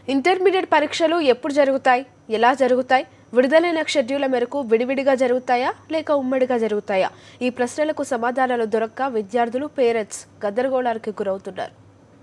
Intermediate పరీక్షలు ఎప్పుడు జరుగుతాయి ఎలా జరుగుతాయి విడుదలైన షెడ్యూల మేరకు విడివిడిగా జరుగుతాయా లేక ఉమ్మడిగా జరుగుతాయా ఈ ప్రశ్నలకు సమాధానాలు దొరక్క విద్యార్థులు పేరెంట్స్ గద్దరగోళానికి గురవుతున్నారు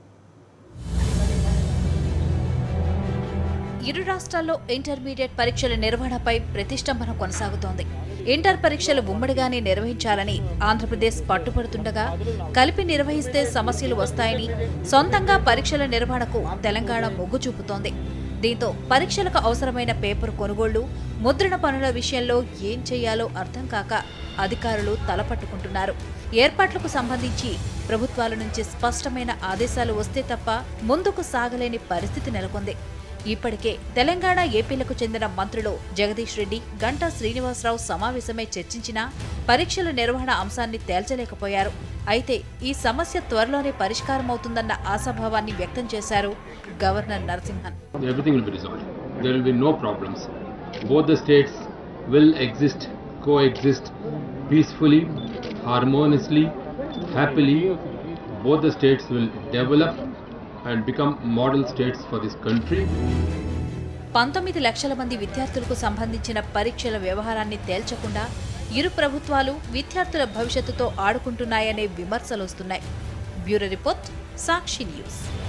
ఇరు రాష్ట్రాల్లో ఇంటర్మీడియట్ పరీక్షల నిర్వహణపై ప్రతిష్టంభన కొనసాగుతోంది ఇంటర్ పరీక్షలు ఉమ్మడిగానే నిర్వహించాలని ఆంధ్రప్రదేశ్ పట్టుపడుతుండగా కలిపి నిర్వహిస్తే సమస్యలు వస్తాయని సొంతంగా పరీక్షల నిర్వహణకు తెలంగాణ మొగ్గు చూపుతోంది దీంతో పరీక్షలకు అవసరమైన పేపర్ కొనుగోళ్లు ముద్రణ పనుల విషయంలో ఏం చేయాలో అర్థం కాక అధికారులు తలపట్టుకుంటున్నారు ఏర్పాట్లకు సంబంధించి ప్రభుత్వాల నుంచి స్పష్టమైన ఆదేశాలు వస్తే తప్ప ముందుకు సాగలేని పరిస్థితి నెలకొంది ఇప్పటికే తెలంగాణ ఏపీలకు చెందిన మంత్రులు జగదీష్ రెడ్డి గంటా శ్రీనివాసరావు సమావేశమై చర్చించినా పరీక్షల నిర్వహణ అంశాన్ని తేల్చలేకపోయారు అయితే ఈ సమస్య త్వరలోనే పరిష్కారమవుతుందన్న ఆశాభావాన్ని వ్యక్తం చేశారు governor Narasimhan everything will be resolved. There will be no problems. Both the states will exist, coexist peacefully, harmoniously, happily. Both the states will develop and become model states for this country. పంతొమ్మిది లక్షల మంది విద్యార్థులకు సంబంధించిన పరీక్షల వ్యవహారాన్ని తేల్చకుండా ఇరు ప్రభుత్వాలు విద్యార్థుల భవిష్యత్తుతో ఆడుకుంటున్నాయనే విమర్శలు వస్తున్నాయి బ్యూరో రిపోర్ట్ సాక్షి న్యూస్